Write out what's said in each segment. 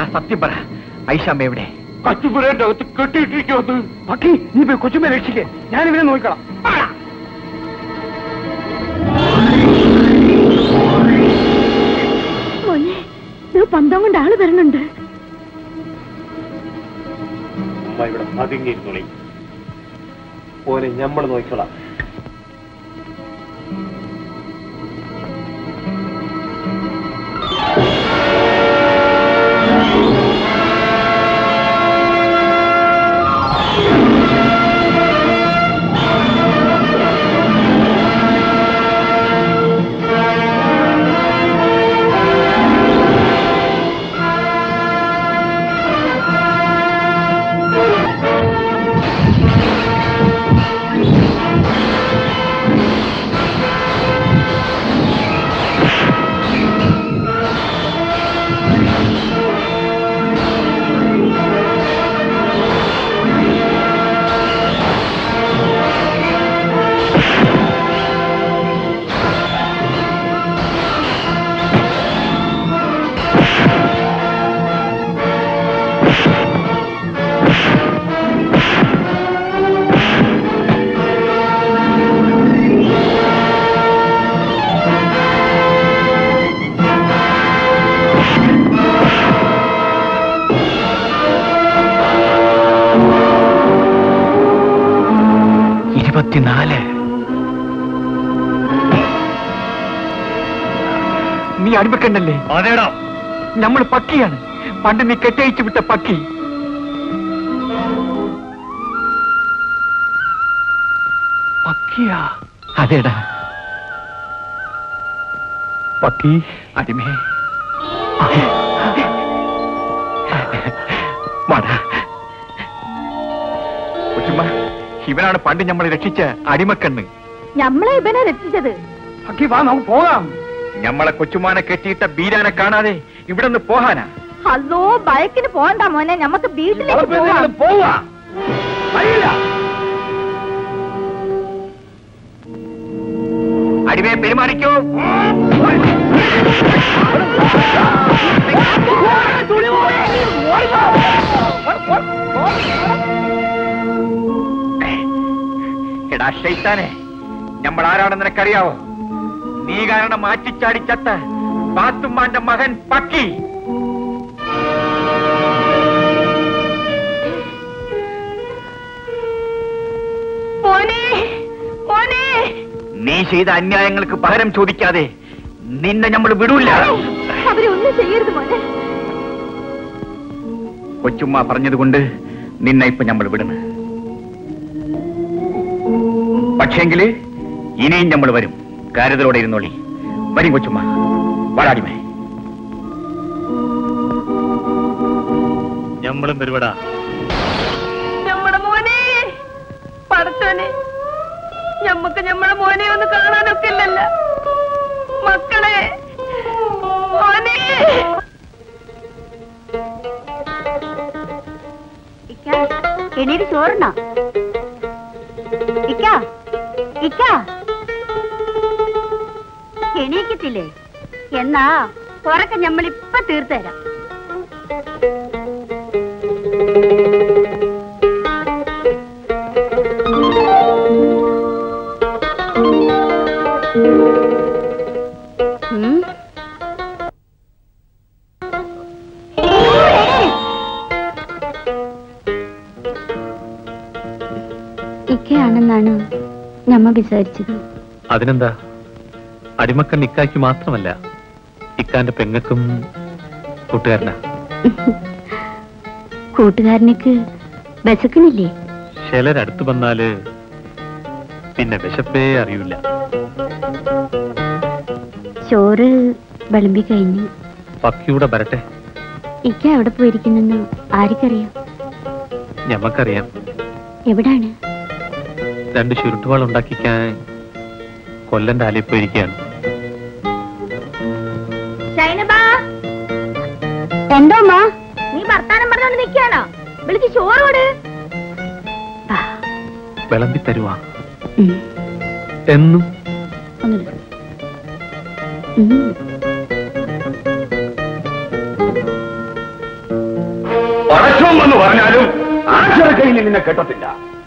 സത്യം പറ ഐഷാമ്മ എവിടെ കച്ചുപുരന്റെ അകത്ത് കെട്ടിയിട്ടിരിക്കുന്നത് പക്കി നീ പോയി കൊച്ചുമ്മ രക്ഷിക്കേ ഞാൻ ഇവനെ നോക്കണം മോനെ ഇത് പന്തം കൊണ്ട് ആള് വരണുണ്ട് അമ്മ ഇവിടെ പതുങ്ങിയിരുന്നോളി ഓനെ ഞമ്മൾ നോക്കിക്കോളാം ഇരുപത്തിനാല് നീ അടിമക്കണ്ടല്ലേ അതേടാ നമ്മൾ പക്കിയാണ് പണ്ട് നീ കെട്ടയച്ചു വിട്ട പക്കി പക്കിയാ അതേടാ പക്കി അടിമേ വാടാ കൊച്ചുമ്മ ഇവനാണ് പണ്ട് നമ്മളെ രക്ഷിച്ച അടിമക്കണ്ണ് ഞമ്മളെ ഇവനെ രക്ഷിച്ചത് പക്കി വാ നമുക്ക് പോകാം ഞമ്മളെ കൊച്ചുമാനെ കെട്ടിയിട്ട ബീരാനെ കാണാതെ ഇവിടെ നിന്ന് പോകാനാ അല്ലോ ബയക്കിന് പോണ്ട മോനെ ഞമ്മക്ക് വീട്ടിലേക്ക് പോവാം പോവാ അടിമയെ പെരുമാറിക്കോ എടാ ഷെയ്ത്താനെ നമ്മൾ ആരാണെന്ന് നിനക്കറിയാവോ നീ കാരണം മാറ്റിച്ചാടി ചത്ത പാത്തുമ്മാന്റെ മകൻ പക്കി മോനെ മോനെ നീ ചെയ്ത അന്യായങ്ങൾക്ക് പകരം ചോദിക്കാതെ നിന്നെ നമ്മൾ വിടൂല അവരെ ഒന്നും ചെയ്യരുത് മോനെ കൊച്ചുമ്മ പറഞ്ഞതുകൊണ്ട് നിന്നെ ഇപ്പൊ നമ്മൾ വിടുന്നു പക്ഷേങ്കില് ഇനിയും നമ്മൾ വരും കാര്യത്തിലൂടെ ഇരുന്നോളി വരും കൊച്ചുമ്മ വാടാടിമേ ഞമ്മളും വരുവടാ നമ്മുടെ മോനെ പടച്ചോനെ ഞമ്മക്ക് ഞമ്മടെ മോനെ ഒന്ന് കാണാനൊക്കെ ഇല്ലല്ല മക്കളെ മോനെ എണീറ്റ് ചോറണ ഇക്ക ഇക്ക എണീക്കത്തില്ലേ എന്നാ ഉറക്കം ഞമ്മളിപ്പൊ തീർത്തു തരാം ഉം. ഇക്കയാണെന്നാണ് ഞമ്മ വിചാരിച്ചത് അതിനെന്താ അടിമക്കൺ ഇക്കായ്ക്ക് മാത്രമല്ല ഇക്കാന്റെ പെങ്ങക്കും കൂട്ടുകാരനാ കൂട്ടുകാരനക്ക് വിശക്കണില്ലേ ചിലരടുത്ത് വന്നാല് പിന്നെ വിശപ്പേ അറിയില്ല ചോറ് വിളമ്പി കഴിഞ്ഞു പക്കിയൂടെ വരട്ടെ ഇക്ക എവിടെ പോയിരിക്കുന്നെന്ന് ആർക്കറിയാം ഞമ്മക്കറിയാം എവിടാണ് രണ്ട് ചുരുട്ടുവാൾ ഉണ്ടാക്കിക്കാൻ കൊല്ലന്റെ ആലയിൽ പോയിരിക്കുകയാണ് എന്തോ അമ്മ നീ വർത്താനം പറഞ്ഞോണ്ട് നിൽക്കാണോ വിളിച്ച് ചോറ് കൊടു വിളമ്പി തരുവാ എന്നും ദൈവം എന്ന് പറഞ്ഞാലും ആശ്രക്കയിൽ നിന്നെ കെട്ടത്തില്ല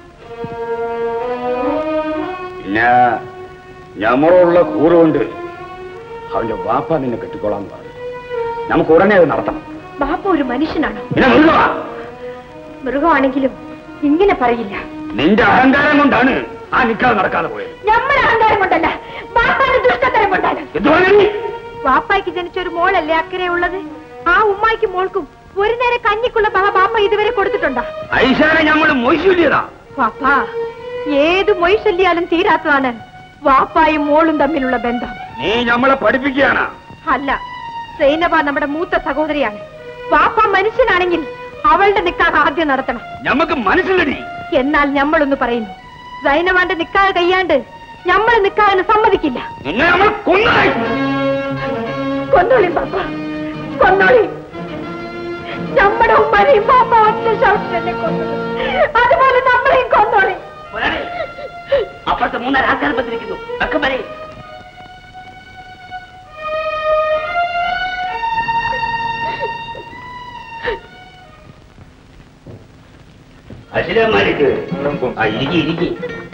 പിന്നെ ഞമ്മളുള്ള കൂറുകൊണ്ട് അവന്റെ വാപ്പ നിന്നെ കെട്ടിക്കോളാന്ന് പറഞ്ഞു നമുക്ക് ഉടനെ അത് നടത്തണം ബാപ്പ ഒരു മനുഷ്യനാണ് പിന്നെ മൃഗമാ മൃഗമാണെങ്കിലും ഇങ്ങനെ പറയില്ല നിന്റെ അഹങ്കാരം കൊണ്ടാണ് ആ നിക്കാതെ നടക്കാതെ പോയത് നമ്മുടെ അഹങ്കാരം കൊണ്ടല്ല ബാപ്പാന്റെ ദുഷ്ടതരം കൊണ്ടാണ് എന്ത് പറഞ്ഞു നീ? വാപ്പായ്ക്ക് ജനിച്ച ഒരു മോളല്ലേ അക്കരെ ഉള്ളത് ആ ഉമ്മായ്ക്കും മോൾക്കും ഒരു നേരം കഞ്ഞിക്കുള്ള ബഹ ബാപ്പ ഇതുവരെ കൊടുത്തിട്ടുണ്ടോ ഐശാനെ ഞമ്മള് മൊയ്ശൂല്യതാ വാപ്പ ഏത് മൊയ്ശല്യാലും തീരാത്തതാണ് വാപ്പായും മോളും തമ്മിലുള്ള ബന്ധം നീ ഞമ്മളെ പഠിപ്പിക്കുകയാണ് അല്ല സൈനബ നമ്മുടെ മൂത്ത സഹോദരിയാണ് വാപ്പ മനുഷ്യനാണെങ്കിൽ അവളുടെ നിക്കാഹ് ആദ്യം നടത്തണം ഞമ്മക്ക് മനസ്സിലടി എന്നാൽ ഞമ്മളൊന്ന് പറയുന്നു സൈനവാന്റെ നിക്കാഹ് കഴിയാണ്ട് നമ്മൾ നിക്കാഹിന് സമ്മതിക്കില്ല നിന്നെ നമ്മൾ കൊന്നായി കൊന്നോളി പാപ്പ കൊന്നോളി നമ്മുടെ ഉമ്മനെയും പാപ്പ ഒറ്റ ഷൗട്ടിനെ കൊന്നത് അതുപോലെ നമ്മളെയും കൊന്നോളി അപ്പുറത്ത് മൂന്നര ആൾക്കാർ വന്നിരിക്കുന്നു ഒക്കെ വരെ അശിരന്മാർക്ക് ഇരിക്കി ഇരിക്കി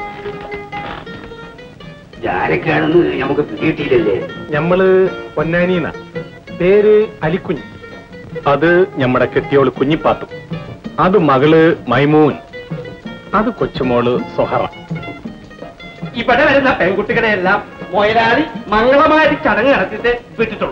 ആരൊക്കെയാണെന്ന് നമുക്ക് കിട്ടിയില്ലല്ലേ ഞമ്മള് പൊന്നാനീന പേര് അലിക്കുഞ്ഞ് അത് ഞമ്മടെ കെട്ടിയോള് കുഞ്ഞിപ്പാത്തു അത് മകള് മൈമൂൻ അത് കൊച്ചുമോള് സൊഹറ ഇവിടെ വരുന്ന പെൺകുട്ടികളെല്ലാം മൊയലാളി മംഗളമായി ചടങ്ങ് നടത്തിയിട്ട് വിട്ടിട്ടുള്ളൂ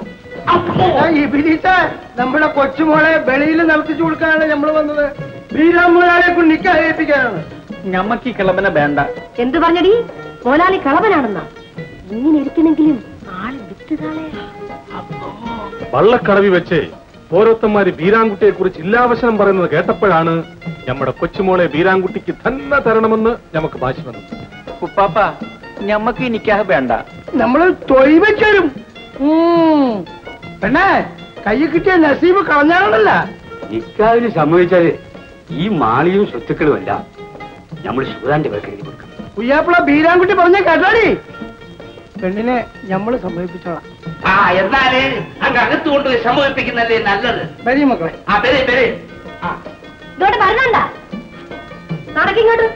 നമ്മുടെ കൊച്ചുമോളെ വെളിയിൽ നടത്തിച്ചു കൊടുക്കാനാണ് നമ്മൾ വന്നത് ശ്രീരാമുലാലെ കൊണ്ട് നിക്കായിപ്പിക്കാനാണ് ഞമ്മക്ക് ഈ കിളമ്പനെ വേണ്ട എന്തു പറഞ്ഞടി മോലാളി കളവനാണെന്നാ ഇങ്ങനെ ഇരിക്കണെങ്കിലും ആള് വിത്തുകാളെ വള്ളക്കടവി വെച്ച് ഓരോരുത്തന്മാര് ബീരാൻകുട്ടിയെ കുറിച്ച് ഇല്ലാവശനം പറയുന്നത് കേട്ടപ്പോഴാണ് നമ്മുടെ കൊച്ചുമോളെ ബീരാൻകുട്ടിക്ക് തന്നെ തരണമെന്ന് നമുക്ക് ഭാഷ വന്നത് ഉപ്പാപ്പ ഞമ്മക്ക് ഈ നിക്കാഹ് വേണ്ട നമ്മള് തൊഴിൽ വെച്ചരും പെണ്ണേ കയ്യിൽ കിട്ടിയ നസീബ് കളഞ്ഞാണല്ല നിക്കാവിന് സമ്മതിച്ചാല് ഈ മാളിയും സ്വത്തുക്കളുമല്ല നമ്മൾ ശിവദാന്റെ പേർക്ക് എഴുതി കൊടുക്കണം പുയ്യാപ്പിള ബീരാൻകുട്ടി പറഞ്ഞ കേട്ടാടി പെണ്ണിനെ ഞമ്മള് സമ്മതിപ്പിച്ചോളാം ആ എന്നാല് അങ്ങ് അകത്ത് കൊണ്ടുപോയി സംഭവിപ്പിക്കുന്നതല്ലേ നല്ലത് വരി മക്കളെ ആ വരെ വരെ ഇതോടെ പറഞ്ഞണ്ട നടക്കിങ്ങോട്ട്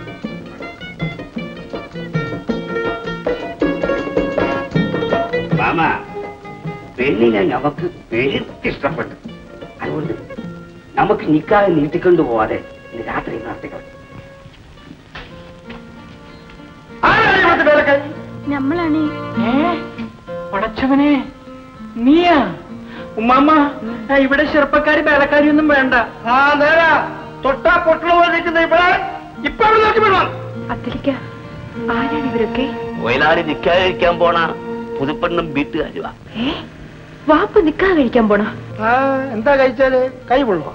മാമ പെണ്ണിനെ നമുക്ക് പെരുത്തിഷ്ടപ്പെട്ടു അതുകൊണ്ട് നമുക്ക് നിക്കാതെ നീട്ടിക്കൊണ്ടു പോവാതെ ഇന്ന് രാത്രി നടത്തിക്കണം നമ്മളാണ് പടച്ചവനെ നീയാ ഉമ്മാമ്മ ഇവിടെ ചെറുപ്പക്കാരി വേലക്കാരി ഒന്നും വേണ്ട ആ നേരാ തൊട്ടാ പൊട്ടണ പോലെ നിൽക്കുന്ന ഇവിടെ ഇപ്പൊ അവിടെ നോക്കി വിടണം അത്തിരിക്ക ആരാണ് ഇവരൊക്കെ വയലാളി നിക്കാതിരിക്കാൻ പോണ പുതുപ്പെണ്ണും വീട്ടുകാരുവാ ഏ വാപ്പ് നിക്കാ കഴിക്കാൻ പോണോ ആ എന്താ കഴിച്ചാല് കൈ പൊള്ളോ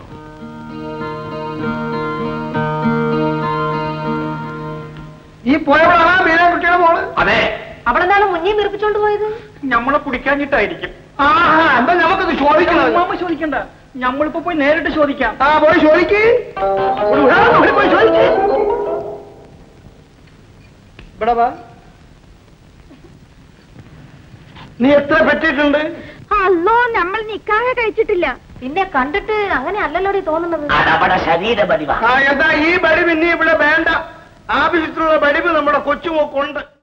ഈ പോയവളാണ് ബീരാൻകുട്ടിയുടെ മോള് അതെ അവളെന്താണ് മുന്നേ വീർപ്പിച്ചോണ്ട് പോയത് നമ്മളെ കുടിക്കാഞ്ഞിട്ടായിരിക്കും ആഹാ എന്താ നമുക്കത് ചോദിക്കണം ഉമ്മാമ്മ ചോദിക്കണ്ട നമ്മളിപ്പോ പോയി നേരിട്ട് ചോദിക്കാം ആ പോയി ചോദിക്ക് ഒരു ഉദാഹരണം കൂടി പോയി ചോദിക്ക് ഇവിടെ വാ നീ എത്ര പറ്റിയിട്ടുണ്ട് അല്ലോ നമ്മൾ നിക്കാഹ് കഴിച്ചിട്ടില്ല പിന്നെ കണ്ടിട്ട് അങ്ങനെ അല്ലല്ലോടി തോന്നുന്നത് അതവിടെ ശരീര പതിവാ ആ എന്താ ഈ ബടിവ് ഇനി ഇവിടെ വേണ്ട ആവശ്യത്തിലുള്ള ബടിവ് നമ്മുടെ കൊച്ചുമോക്കുണ്ട്